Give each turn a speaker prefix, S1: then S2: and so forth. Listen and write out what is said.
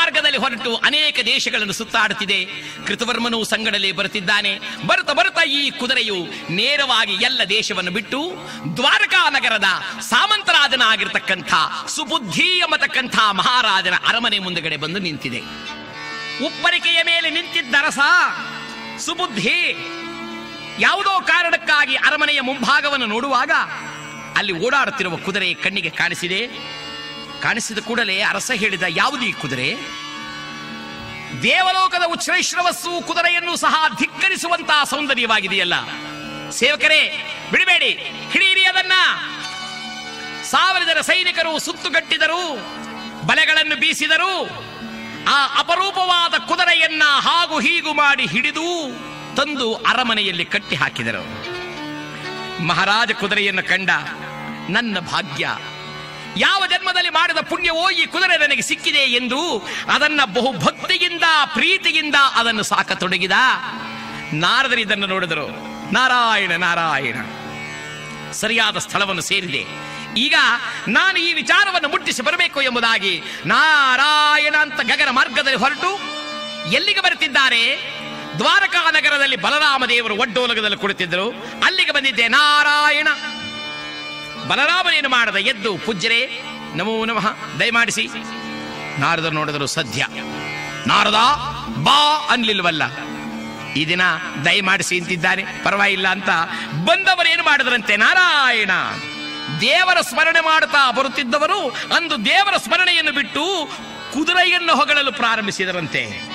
S1: ಮಾರ್ಗದಲ್ಲಿ ಹೊರಟು ಅನೇಕ ದೇಶಗಳನ್ನು ಸುತ್ತಾಡುತ್ತಿದೆ ಕೃತವರ್ಮನು ಸಂಗಡಲೇ ಬರುತ್ತಿದ್ದಾನೆ ಬರುತ್ತಾ ಬರುತ್ತಾ ಈ ಕುದುರೆಯು ನೇರವಾಗಿ ಎಲ್ಲ ದೇಶವನ್ನು ಬಿಟ್ಟು ದ್ವಾರಕಾ ನಗರದ ಸಾಮಂತರಾಜನಾಗಿರ್ತಕ್ಕಂಥ ಸುಬುದ್ಧಿ ಎಂಬತಕ್ಕಂಥ ಮಹಾರಾಜನ ಅರಮನೆ ಮುಂದಗಡೆ ಬಂದು ನಿಂತಿದೆ ಉಪ್ಪರಿಕೆಯ ಮೇಲೆ ನಿಂತಿದ್ದರಸ ಸುಬುದ್ಧಿ ಯಾವುದೋ ಕಾರಣಕ್ಕಾಗಿ ಅರಮನೆಯ ಮುಂಭಾಗವನ್ನು ನೋಡುವಾಗ ಅಲ್ಲಿ ಓಡಾಡುತ್ತಿರುವ ಕುದುರೆ ಕಣ್ಣಿಗೆ ಕಾಣಿಸಿದೆ ಕಾಣಿಸಿದ ಕೂಡಲೇ ಅರಸ ಹೇಳಿದ ಯಾವುದು ಈ ಕುದುರೆ ದೇವಲೋಕದ ಉಚ್ಛ್ರೇಶ್ರವಸ್ಸು ಕುದುರೆಯನ್ನು ಸಹ ಧಿಕ್ಕರಿಸುವಂತಹ ಸೌಂದರ್ಯವಾಗಿದೆಯಲ್ಲ ಸೇವಕರೇ ಬಿಡಬೇಡಿ ಹಿಡಿಯಿರಿ ಅದನ್ನ ಸಾವಿರ ಜನ ಸೈನಿಕರು ಸುತ್ತುಗಟ್ಟಿದರು ಬಲೆಗಳನ್ನು ಬೀಸಿದರು ಆ ಅಪರೂಪವಾದ ಕುದುರೆಯನ್ನ ಹಾಗೂ ಹೀಗೂ ಮಾಡಿ ಹಿಡಿದು ತಂದು ಅರಮನೆಯಲ್ಲಿ ಕಟ್ಟಿ ಹಾಕಿದರು ಮಹಾರಾಜ ಕುದುರೆಯನ್ನು ಕಂಡ ನನ್ನ ಭಾಗ್ಯ ಯಾವ ಜನ್ಮದಲ್ಲಿ ಮಾಡಿದ ಪುಣ್ಯವೋ ಈ ಕುದುರೆ ನನಗೆ ಸಿಕ್ಕಿದೆ ಎಂದು ಅದನ್ನ ಬಹು ಭಕ್ತಿಯಿಂದ ಪ್ರೀತಿಯಿಂದ ಅದನ್ನು ಸಾಕತೊಡಗಿದ ನಾರದರು ಇದನ್ನು ನೋಡಿದರು ನಾರಾಯಣ ನಾರಾಯಣ ಸರಿಯಾದ ಸ್ಥಳವನ್ನು ಸೇರಿದೆ ಈಗ ನಾನು ಈ ವಿಚಾರವನ್ನು ಮುಟ್ಟಿಸಿ ಬರಬೇಕು ಎಂಬುದಾಗಿ ನಾರಾಯಣ ಅಂತ ಗಗನ ಮಾರ್ಗದಲ್ಲಿ ಹೊರಟು ಎಲ್ಲಿಗೆ ಬರುತ್ತಿದ್ದಾರೆ ದ್ವಾರಕಾ ನಗರದಲ್ಲಿ ಬಲರಾಮ ದೇವರು ಒಡ್ಡೋಲಗದಲ್ಲಿ ಕುಳಿತಿದ್ದರು ಅಲ್ಲಿಗೆ ಬಂದಿದ್ದೆ ನಾರಾಯಣ ಬಲರಾಮನೇನು ಮಾಡದ ಎದ್ದು ಪೂಜ್ಯರೇ ನಮೋ ನಮಃ ದಯಮಾಡಿಸಿ ನಾರದರು ನೋಡಿದರು ಸದ್ಯ ನಾರದ ಬಾ ಅನ್ಲಿಲ್ವಲ್ಲ ಈ ದಿನ ದಯಮಾಡಿಸಿ ಅಂತಿದ್ದಾನೆ ಪರವಾಗಿಲ್ಲ ಅಂತ ಬಂದವರು ಏನು ಮಾಡಿದ್ರಂತೆ ನಾರಾಯಣ ದೇವರ ಸ್ಮರಣೆ ಮಾಡುತ್ತಾ ಬರುತ್ತಿದ್ದವರು ಅಂದು ದೇವರ ಸ್ಮರಣೆಯನ್ನು ಬಿಟ್ಟು ಕುದುರೆಯನ್ನು ಹೊಗಳಲು ಪ್ರಾರಂಭಿಸಿದರಂತೆ